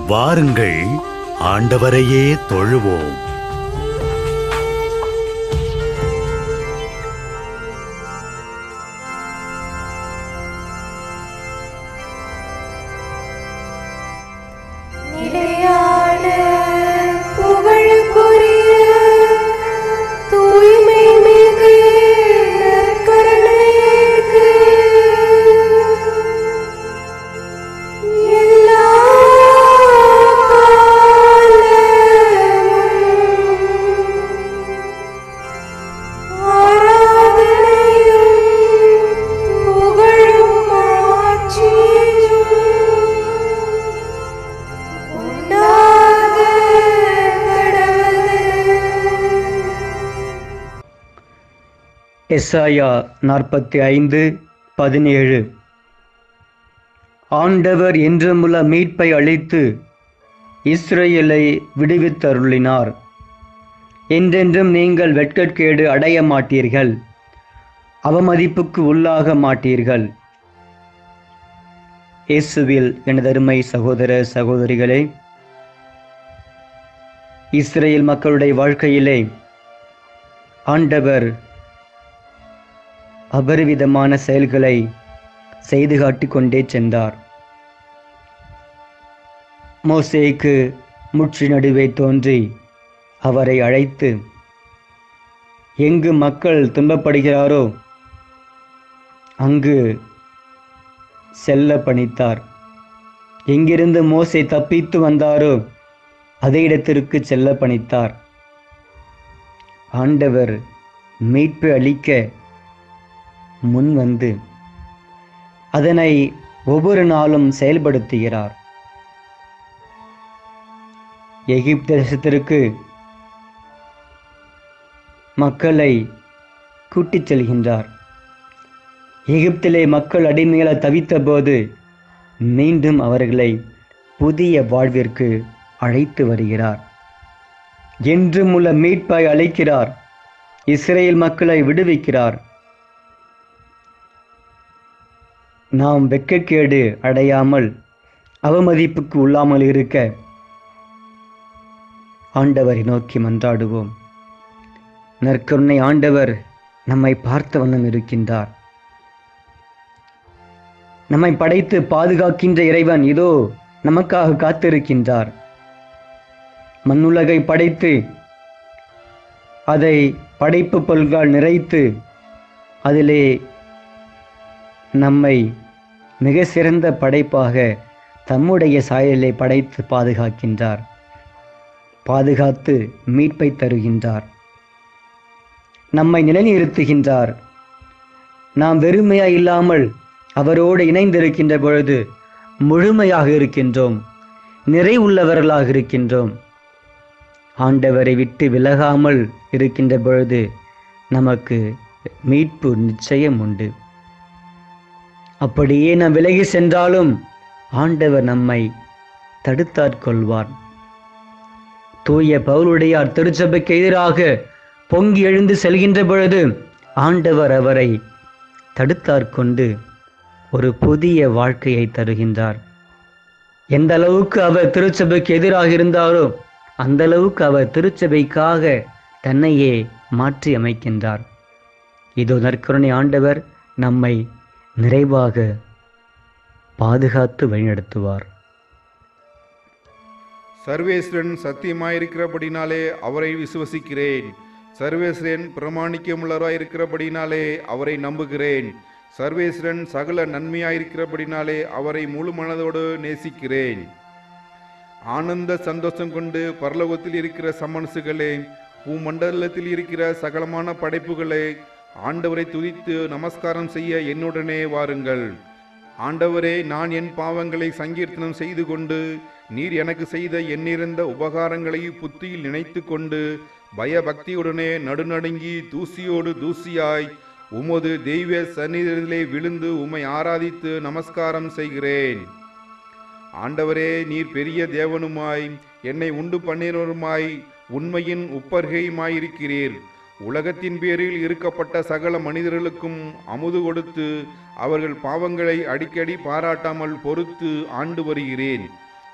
வாருங்கள் ஆண்டவரையே தொழுவோம் நிலையான புகழுக்குரிய தூய்மை மிகு நற்கருணைக்கு எல்லா காலமும் ஆராதனையும் புகழும் ஆட்சியும் உண்டாக கடவுது எஸ்ஐயா நாற்பத்தி ஐந்து பதினேழு ஆண்டவர் என்றுமுள்ள மீட்பை அளித்து இஸ்ரேலை விடுவித்தருளினார் என்றென்றும் நீங்கள் வெட்கக்கேடு அடைய மாட்டீர்கள் அவமதிப்புக்கு உள்ளாக மாட்டீர்கள் இயேசுவில் எனதருமை சகோதர சகோதரிகளே இஸ்ரேல் மக்களுடைய வாழ்க்கையிலே ஆண்டவர் அபரிவிதமான செயல்களை செய்து காட்டிக் கொண்டே சென்றார் மோசேக்கு முற்றி நடுவே தோன்றி அவரை அழைத்து எங்கு மக்கள் துன்பப்படுகிறாரோ அங்கு செல்ல பணித்தார் எங்கிருந்து மோசே தப்பித்து வந்தாரோ அதே இடத்திற்கு செல்ல பணித்தார் ஆண்டவர் மீட்பு அளிக்க முன் வந்து அதனை ஒவ்வொரு நாளும் செயல்படுத்துகிறார் எகிப்து தேசத்திற்கு மக்களை கூட்டிச் செல்கின்றார் எகிப்திலே மக்கள் அடிமையில தவித்தபோது மீண்டும் அவர்களை புதிய வாழ்விற்கு அழைத்து வருகிறார் என்றும் உள்ள மீட்பை அழைக்கிறார் இஸ்ரேல் மக்களை விடுவிக்கிறார் நாம் வெட்கக்கேடு அடையாமல் அவமதிப்புக்கு உள்ளாமல் இருக்க ஆண்டவரை நோக்கி மன்றாடுவோம் நற்கருணை ஆண்டவர் நம்மை பார்த்த வண்ணம் இருக்கின்றார் நம்மை படைத்து பாதுகாக்கின்ற இறைவன் இதோ நமக்காக காத்திருக்கின்றார் மண்ணுலகை படைத்து அதை படைப்பு பொருள்கள் நிறைத்து அதிலே நம்மை மிக சிறந்த படைப்பாக தம்முடைய சாயலை படைத்து பாதுகாக்கின்றார் பாதுகாத்து மீட்பை தருகின்றார் நம்மை நிலைநிறுத்துகின்றார் நாம் வெறுமையாய் இல்லாமல் அவரோடு இணைந்திருக்கின்ற பொழுது முழுமையாக இருக்கின்றோம் நிறைவுள்ளவர்களாக இருக்கின்றோம் ஆண்டவரை விட்டு விலகாமல் இருக்கின்ற பொழுது நமக்கு மீட்பு நிச்சயம் உண்டு அப்படியே நாம் விலகி சென்றாலும் ஆண்டவர் நம்மை தடுத்தாற் தூய பவுலுடையார் திருச்சபைக்கு எதிராக பொங்கி எழுந்து செல்கின்ற பொழுது ஆண்டவர் அவரை தடுத்தாற்கொண்டு ஒரு புதிய வாழ்க்கையை தருகின்றார் எந்த அளவுக்கு அவர் திருச்சபைக்கு எதிராக இருந்தாரோ அந்த அளவுக்கு அவர் திருச்சபைக்காக தன்னையே மாற்றி அமைக்கின்றார் இதோ நற்கருணை ஆண்டவர் நம்மை நிறைவாக பாதுகாத்து வழிநடத்துவார் சர்வேஸ்வரன் சத்தியமாயிருக்கிறபடினாலே அவரை விசுவசிக்கிறேன் சர்வேஸ்வரன் பிரமாணிக்கமுள்ளவராய் இருக்கிறபடினாலே அவரை நம்புகிறேன் சர்வேஸ்வரன் சகல நன்மையாயிருக்கிறபடினாலே அவரை முழு மனதோடு நேசிக்கிறேன் ஆனந்த சந்தோஷம் கொண்டு பரலோகத்தில் இருக்கிற சமனசுகளே பூமண்டலத்தில் இருக்கிற சகலமான படைப்புகளே ஆண்டவரை துதித்து நமஸ்காரம் செய்ய என்னுடனே வாருங்கள் ஆண்டவரே நான் என் பாவங்களை சங்கீர்த்தனம் செய்து கொண்டு நீர் எனக்கு செய்த எண்ணிறந்த உபகாரங்களை புத்தியில் நினைத்து கொண்டு பயபக்தியுடனே நடுநடுங்கி தூசியோடு தூசியாய் உமது தெய்வ சந்நிதியிலே விழுந்து உம்மை ஆராதித்து நமஸ்காரம் செய்கிறேன் ஆண்டவரே நீர் பெரிய தேவனுமாய் என்னை உண்டு பண்ணினருமாய் உண்மையின் உப்பர்கையுமாயிருக்கிறீர் உலகத்தின் பேரில் இருக்கப்பட்ட சகல மனிதர்களுக்கும் அமுது கொடுத்து அவர்கள் பாவங்களை அடிக்கடி பாராட்டாமல் பொறுத்து ஆண்டு வருகிறேன்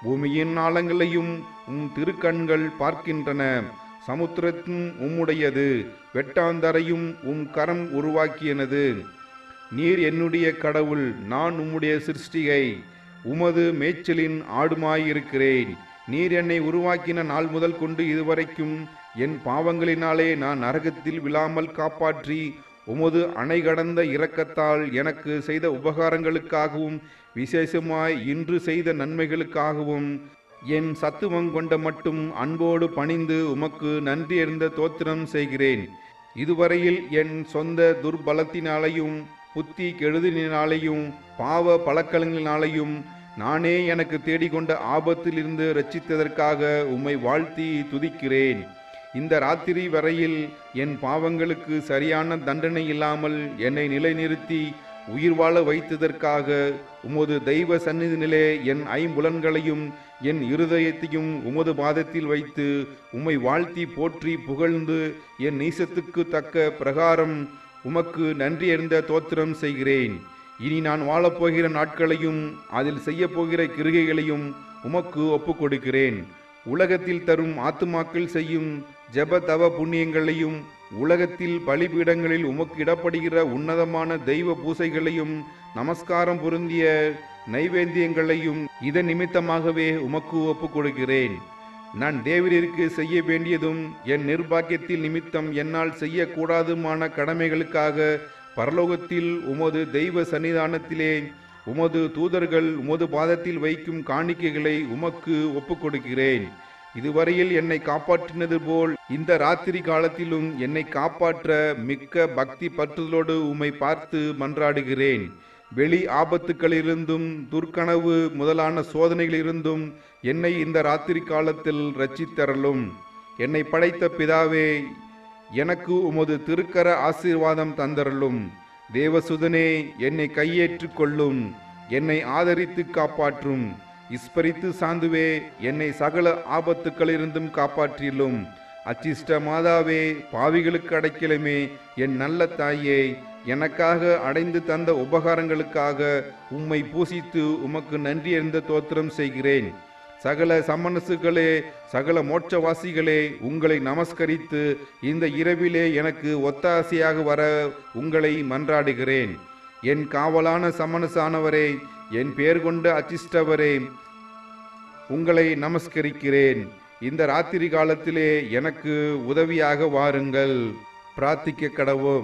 பூமியின் ஆழங்களையும் உம் திருக்கண்கள் பார்க்கின்றன சமுத்திரத்தும் உம்முடையது வெட்டாந்தரையும் உம் கரம் உருவாக்கியனது நீர் என்னுடைய கடவுள் நான் உம்முடைய சிருஷ்டிகை உமது மேய்ச்சலின் ஆடுமாயிருக்கிறேன் நீர் என்னை உருவாக்கின நாள் முதல் கொண்டு இதுவரைக்கும் என் பாவங்களினாலே நான் நரகத்தில் விழாமல் காப்பாற்றி உமது அணை கடந்த இரக்கத்தால் எனக்கு செய்த உபகாரங்களுக்காகவும் விசேஷமாய் இன்று செய்த நன்மைகளுக்காகவும் என் சத்துவம் கொண்ட மட்டும் அன்போடு பணிந்து உமக்கு நன்றி அறிந்த தோத்திரம் செய்கிறேன் இதுவரையில் என் சொந்த துர்பலத்தினாலையும் புத்தி கெடுதினாலேயும் பாவ பழக்கங்களினாலேயும் நானே எனக்கு தேடிக்கொண்ட ஆபத்திலிருந்து ரட்சித்ததற்காக உம்மை வாழ்த்தி துதிக்கிறேன் இந்த ராத்திரி வரையில் என் பாவங்களுக்கு சரியான தண்டனை இல்லாமல் என்னை நிலைநிறுத்தி உயிர் வாழ வைத்ததற்காக உமது தெய்வ சந்நிதியிலே என் ஐம்புலன்களையும் என் இருதயத்தையும் உமது பாதத்தில் வைத்து உம்மை வாழ்த்தி போற்றி புகழ்ந்து என் நீசத்துக்கு தக்க பிரகாரம் உமக்கு நன்றி அறிந்த தோத்திரம் செய்கிறேன் இனி நான் வாழப்போகிற நாட்களையும் அதில் செய்யப் போகிற கிருகைகளையும் உமக்கு ஒப்புக் கொடுக்கிறேன் உலகத்தில் தரும் ஆத்துமாக்கள் செய்யும் ஜெப தவ புண்ணியங்களையும் உலகத்தில் பலிபீடங்களில் உமக்கு இடப்படுகிற உன்னதமான தெய்வ பூசைகளையும் நமஸ்காரம் பொருந்திய நைவேத்தியங்களையும் இதன் நிமித்தமாகவே உமக்கு ஒப்புக் கொடுக்கிறேன் நான் தேவரிற்கு செய்ய வேண்டியதும் என் நிர்பாக்கியத்தில் நிமித்தம் என்னால் செய்யக்கூடாதுமான கடமைகளுக்காக பரலோகத்தில் உமது தெய்வ சன்னிதானத்திலே உமது தூதர்கள் உமது பாதத்தில் வைக்கும் காணிக்கைகளை உமக்கு ஒப்புக் கொடுக்கிறேன் இதுவரையில் என்னை காப்பாற்றினது போல் இந்த ராத்திரி காலத்திலும் என்னை காப்பாற்ற மிக்க பக்தி பற்றுதலோடு உம்மை பார்த்து மன்றாடுகிறேன் வெளி ஆபத்துக்களிலிருந்தும் துர்க்கனவு முதலான சோதனைகளிலிருந்தும் என்னை இந்த ராத்திரி காலத்தில் ரட்சித்தரலும் என்னை படைத்த பிதாவே எனக்கு உமது திருக்கர ஆசீர்வாதம் தந்தரலும் தேவசுதனே என்னை கையேற்றுக் கொள்ளும் என்னை ஆதரித்து காப்பாற்றும் இஸ்பரித்து சாந்துவே என்னை சகல ஆபத்துக்களிலிருந்தும் காப்பாற்றிலும் அச்சிஷ்ட மாதாவே பாவிகளுக்கு அடைக்கலமே என் நல்ல தாயே எனக்காக அடைந்து தந்த உபகாரங்களுக்காக உம்மை பூசித்து உமக்கு நன்றி அறிந்த தோத்திரம் செய்கிறேன் சகல சமனசுகளே சகல மோட்சவாசிகளே உங்களை நமஸ்கரித்து இந்த இரவிலே எனக்கு ஒத்தாசையாக வர உங்களை மன்றாடுகிறேன் என் காவலான சமனசானவரே என் பேர் கொண்ட அச்சிஷ்டவரே உங்களை நமஸ்கரிக்கிறேன் இந்த ராத்திரி காலத்திலே எனக்கு உதவியாக வாருங்கள் பிரார்த்திக்க கடவோம்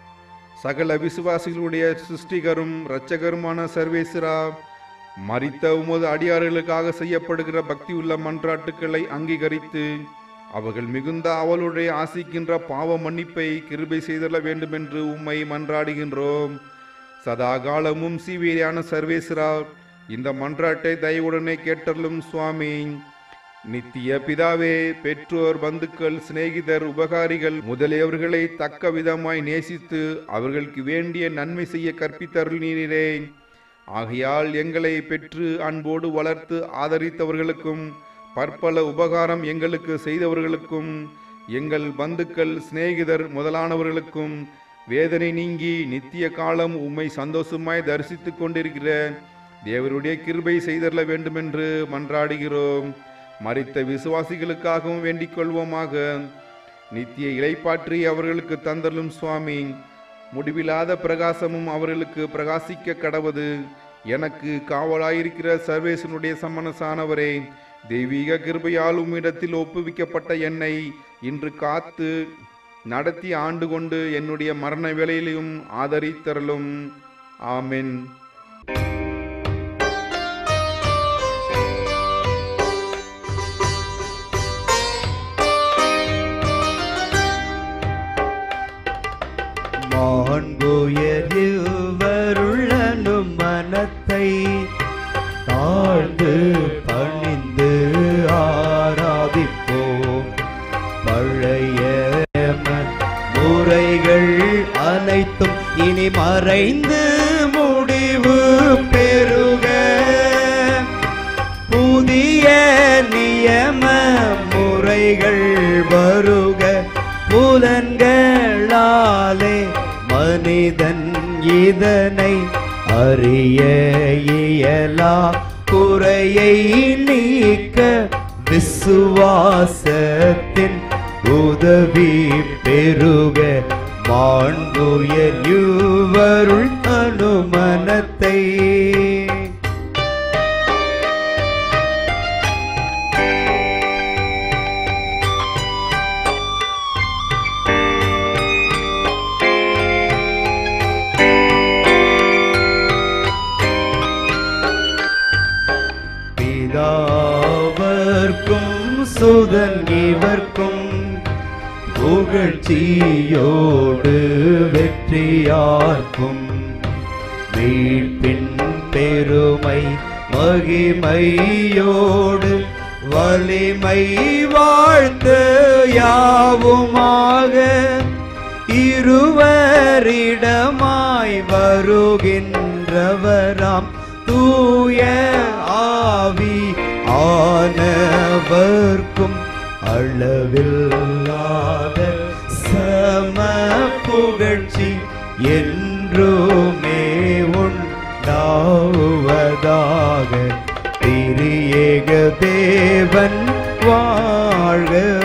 சகல விசுவாசிகளுடைய சிருஷ்டிகரும் இரட்சகருமான சர்வேஸ்வரா மரித்த உமது அடியார்களுக்காக செய்யப்படுகிற பக்தி உள்ள மன்றாட்டுக்களை அங்கீகரித்து அவர்கள் மிகுந்த அவளுடைய ஆசிக்கின்ற பாவ மன்னிப்பை கிருபை செய்தல வேண்டுமென்று உம்மை மன்றாடுகின்றோம் சதா காலமும் சீவியரான சர்வேஸ்வரா இந்த மன்றாட்டை தயவுடனே கேட்டருளும் சுவாமி நித்திய பிதாவே பெற்றோர் பந்துக்கள் சிநேகிதர் உபகாரிகள் முதலியவர்களை தக்க விதமாய் நேசித்து அவர்களுக்கு வேண்டிய நன்மை செய்ய கற்பித்தருளினீரே ஆகையால் எங்களை பெற்று அன்போடு வளர்த்து ஆதரித்தவர்களுக்கும் பற்பல உபகாரம் எங்களுக்கு செய்தவர்களுக்கும் எங்கள் பந்துக்கள் சிநேகிதர் முதலானவர்களுக்கும் வேதனை நீங்கி நித்திய காலம் உம்மை சந்தோஷமாய் தரிசித்துக் கொண்டிருக்கிற தேவருடைய கிருபை செய்தரல வேண்டுமென்று மன்றாடுகிறோம் மரித்த விசுவாசிகளுக்காகவும் வேண்டிக் கொள்வோமாக நித்திய இலைப்பாற்றி அவர்களுக்கு தந்தலும் சுவாமி முடிவில்லாத பிரகாசமும் அவர்களுக்கு பிரகாசிக்க கடவது எனக்கு காவலாயிருக்கிற சர்வேசனுடைய சமணசானவரே தெய்வீக கிருபையால் உம்மிடத்தில் ஒப்புவிக்கப்பட்ட என்னை இன்று காத்து நடத்தி ஆண்டு கொண்டு என்னுடைய மரண வேளையிலும் ஆதரித்தரலும் ஆமென் மாண்புயர்வருள்ளனும் மனத்தை தாழ்ந்து பணிந்து ஆராதிப்போம் பழைய ம- முறைகள் அனைத்தும் இனி மறைந்து முடிவு பெறுக புதிய நியம முறைகள் வருக புலன்களாலே மனிதன் இதனை அறிய இயலா குறையை நீக்க விசுவாசத்தின் உதவி பெருக மாண்புயர் யுவருள் அனுமனத்தை பிதாவர்க்கும் சுதன் இவர்க்கும் புகழ்ச்சியோடு வெற்றியார்க்கும் மீட்பின் பெருமை மகிமையோடு வலிமை வாழ்த்து யாவுமாக இருவரிடமாய் வருகின்றவராம் தூய ஆவி ஆனவர்க்கும் அளவில்லாத சம புகழ்ச்சி என்றுமே உண்டாவதாக திரியேக தேவன் வாழ்க